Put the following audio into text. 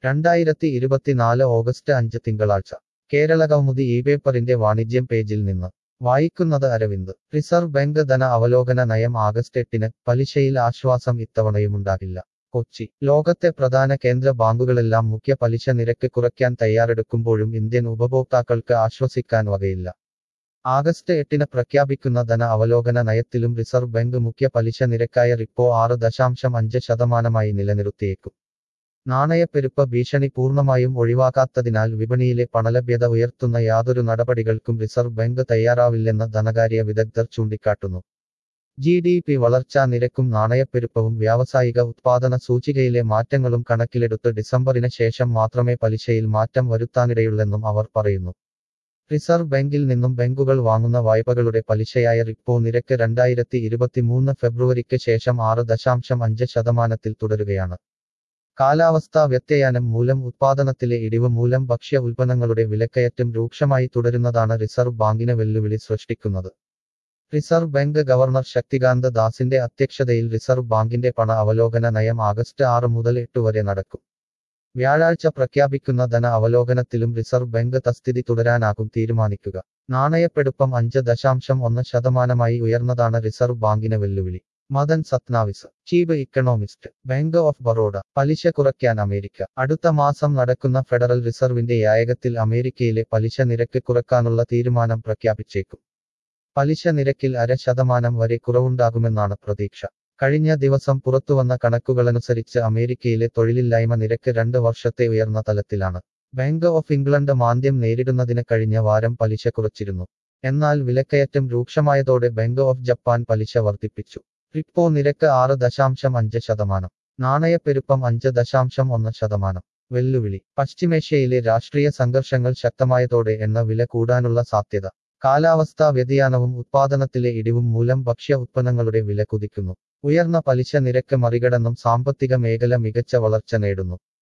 രണ്ടായിരത്തി ഇരുപത്തിനാല് ഓഗസ്റ്റ് അഞ്ച് തിങ്കളാഴ്ച കേരളകൗമുദി ഈ പേപ്പറിന്റെ വാണിജ്യം പേജിൽ നിന്ന് വായിക്കുന്നത് അരവിന്ദ് റിസർവ് ബാങ്ക് ധന അവലോകന നയം ആഗസ്റ്റ് എട്ടിന് പലിശയിൽ ആശ്വാസം ഇത്തവണയുമുണ്ടാകില്ല കൊച്ചി ലോകത്തെ പ്രധാന കേന്ദ്ര ബാങ്കുകളെല്ലാം മുഖ്യ പലിശ നിരക്ക് കുറയ്ക്കാൻ തയ്യാറെടുക്കുമ്പോഴും ഇന്ത്യൻ ഉപഭോക്താക്കൾക്ക് ആശ്വസിക്കാൻ വകയില്ല ആഗസ്റ്റ് എട്ടിന് പ്രഖ്യാപിക്കുന്ന ധന അവലോകന നയത്തിലും റിസർവ് ബാങ്ക് മുഖ്യ പലിശ നിരക്കായ റിപ്പോ ആറ് ദശാംശം അഞ്ച് ശതമാനമായി നിലനിർത്തിയേക്കും നാണയപ്പെരുപ്പ ഭീഷണി പൂർണ്ണമായും ഒഴിവാക്കാത്തതിനാൽ വിപണിയിലെ പണലഭ്യത ഉയർത്തുന്ന യാതൊരു നടപടികൾക്കും റിസർവ് ബാങ്ക് തയ്യാറാവില്ലെന്ന് ധനകാര്യ വിദഗ്ധർ ചൂണ്ടിക്കാട്ടുന്നു ജി ഡി പി വളർച്ചാ നിരക്കും നാണയപ്പെരുപ്പവും വ്യാവസായിക ഉത്പാദന സൂചികയിലെ മാറ്റങ്ങളും കണക്കിലെടുത്ത് ഡിസംബറിന് ശേഷം മാത്രമേ പലിശയിൽ മാറ്റം വരുത്താനിടയുള്ളെന്നും അവർ പറയുന്നു റിസർവ് ബാങ്കിൽ നിന്നും ബാങ്കുകൾ വാങ്ങുന്ന വായ്പകളുടെ പലിശയായ റിപ്പോ നിരക്ക് രണ്ടായിരത്തി ഇരുപത്തിമൂന്ന് ഫെബ്രുവരിക്ക് ശേഷം ആറ് ദശാംശം അഞ്ച് ശതമാനത്തിൽ തുടരുകയാണ് കാലാവസ്ഥാ വ്യത്യയാനം മൂലം ഉത്പാദനത്തിലെ ഇടിവ് മൂലം ഭക്ഷ്യ ഉൽപ്പന്നങ്ങളുടെ വിലക്കയറ്റം രൂക്ഷമായി തുടരുന്നതാണ് റിസർവ് ബാങ്കിന് വെല്ലുവിളി സൃഷ്ടിക്കുന്നത് റിസർവ് ബാങ്ക് ഗവർണർ ശക്തികാന്ത ദാസിന്റെ അധ്യക്ഷതയിൽ റിസർവ് ബാങ്കിന്റെ പണ അവലോകന നയം ആഗസ്റ്റ് ആറ് മുതൽ എട്ട് വരെ നടക്കും വ്യാഴാഴ്ച പ്രഖ്യാപിക്കുന്ന ധന അവലോകനത്തിലും റിസർവ് ബാങ്ക് തസ്ഥിതി തുടരാനാകും തീരുമാനിക്കുക നാണയപ്പെടുപ്പം അഞ്ച് ദശാംശം ഒന്ന് ശതമാനമായി ഉയർന്നതാണ് റിസർവ് ബാങ്കിന് വെല്ലുവിളി Madan Sabnavis chief economist bank of Baroda പലിശ കുറയ്ക്കാൻ അമേരിക്ക അടുത്ത മാസം നടക്കുന്ന ഫെഡറൽ റിസർവിന്റെ യായകത്തിൽ അമേരിക്കയിലെ പലിശ നിരക്ക് കുറയ്ക്കാനുള്ള തീരുമാനം പ്രഖ്യാപിച്ചേക്കും പലിശ നിരക്കിൽ അര ശതമാനം വരെ കുറവുണ്ടാകുമെന്നാണ് പ്രതീക്ഷ കഴിഞ്ഞ ദിവസം പുറത്തുവന്ന കണക്കുകളനുസരിച്ച് അമേരിക്കയിലെ തൊഴിലില്ലായ്മ നിരക്ക് രണ്ട് വർഷത്തെ ഉയർന്ന തലത്തിലാണ് ബാങ്ക് ഓഫ് ഇംഗ്ലണ്ട് മാന്ദ്യം നേരിടുന്നതിന് കഴിഞ്ഞ വാരം പലിശ കുറച്ചിരുന്നു എന്നാൽ വിലക്കയറ്റം രൂക്ഷമായതോടെ ബാങ്ക് ഓഫ് ജപ്പാൻ പലിശ വർദ്ധിപ്പിച്ചു റിപ്പോ നിരക്ക് ആറ് ദശാംശം അഞ്ച് ശതമാനം നാണയപ്പെരുപ്പം അഞ്ച് ദശാംശം ഒന്ന് ശതമാനം വെല്ലുവിളി പശ്ചിമേഷ്യയിലെ രാഷ്ട്രീയ സംഘർഷങ്ങൾ ശക്തമായതോടെ എണ്ണ വില കൂടാനുള്ള സാധ്യത കാലാവസ്ഥാ വ്യതിയാനവും ഉത്പാദനത്തിലെ ഇടിവും മൂലം ഭക്ഷ്യ ഉത്പന്നങ്ങളുടെ വില കുതിക്കുന്നു ഉയർന്ന പലിശ നിരക്ക് മറികടന്നും സാമ്പത്തിക മേഖല മികച്ച വളർച്ച നേടുന്നു